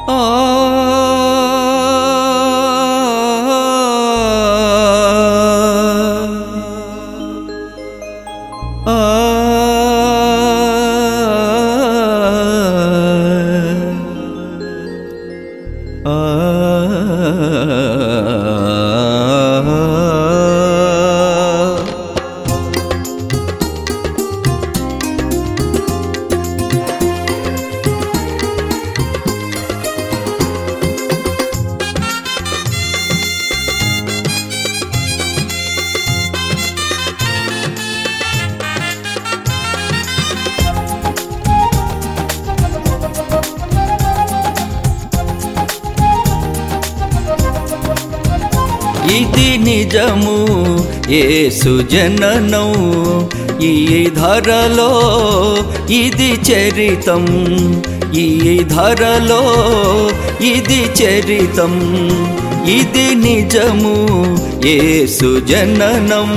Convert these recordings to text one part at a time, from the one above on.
ఇది నిజము ఏసు జననం ఈ ధరలో ఇది చరితం ఈ ధరలో ఇది చరితం ఇది నిజము ఏసు జననం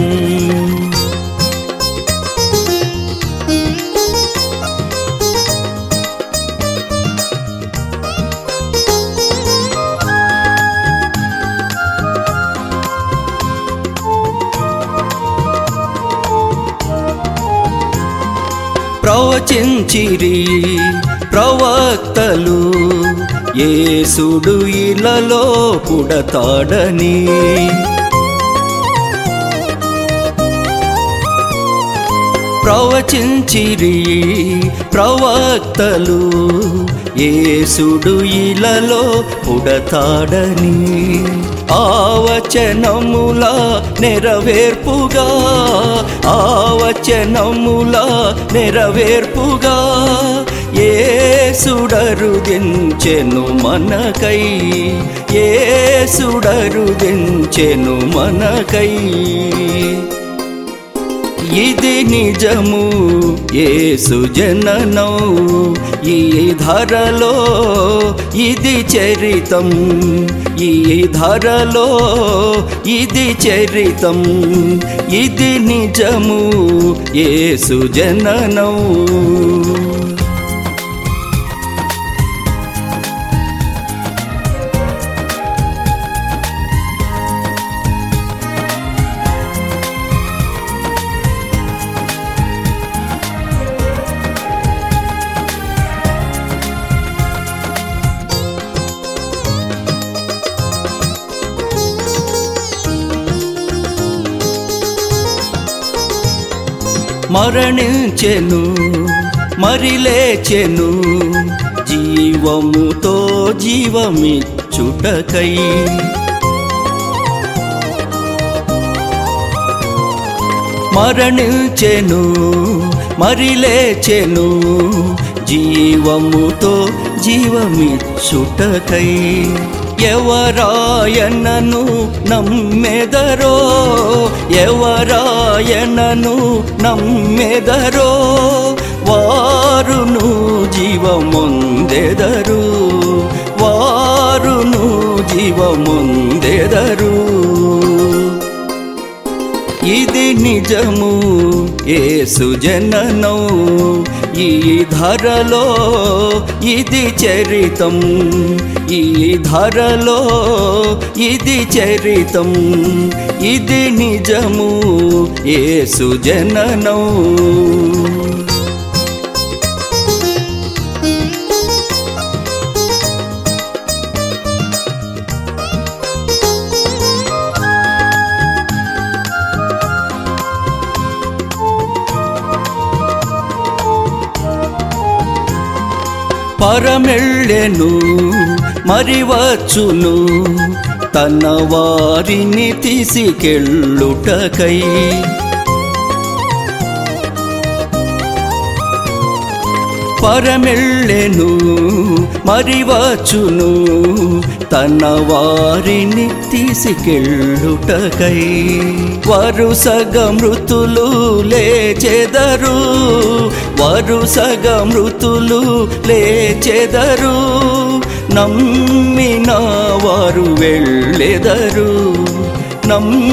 ప్రవచించిరి ప్రవక్తలు యేసుడు ఇలలో పుడతాడని ప్రవచించిరి ప్రవక్తలు యేసుడు ఇలలో పుడతాడని ఆవచనముల నెరవేర్పుగా ఆవచనముల నెరవేర్పుగా ఏసుడరుదించెను మనకై ఏసుడరుదించెను మనకై ఇది నిజము ఏసు జననం ఈ ధరలో ఇది చరితం ఈ ధరలో ఇది చరితం ఇది నిజము ఏసు జననం మరణించెను మరి లేచెను జీవముతో జీవమిచ్చుటకై మరణించెను మరి లేచెను జీవముతో జీవమిచ్చుటకై ఎవరాయనను నమ్మెదరో ఎవరాయనను నమ్మెదరో వారును జీవముందెదరు వారును జీవముందెదరు ఇది నిజము ఏసు జననం ఈ ధరలో ఇది చరితం ఈ ధరలో ఇది చరితం ఇది నిజము ఏసు జననం పరమెళ్ళెను మరి వచ్చును తన వారిని తీసుకెళ్ళుటకై పరమెళ్ళెను మరి వచ్చును తన వారిని తీసుకెళ్ళుటకై వరుసగా మృతులు లేచెదరు వరుసగా మృతులు లేచెదరు నమ్మిన వారు వెళ్ళెదరు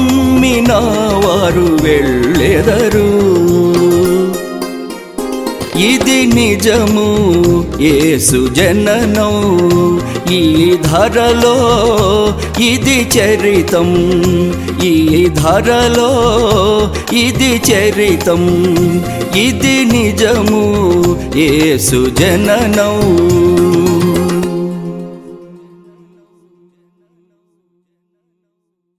నమ్మిన వారు వెళ్ళెదరు ఇది నిజము ఏసు జననం ఈ ధరలో ఇది చరితం ఈ ధరలో ఇది చరితం ఇది నిజము ఏసు జననం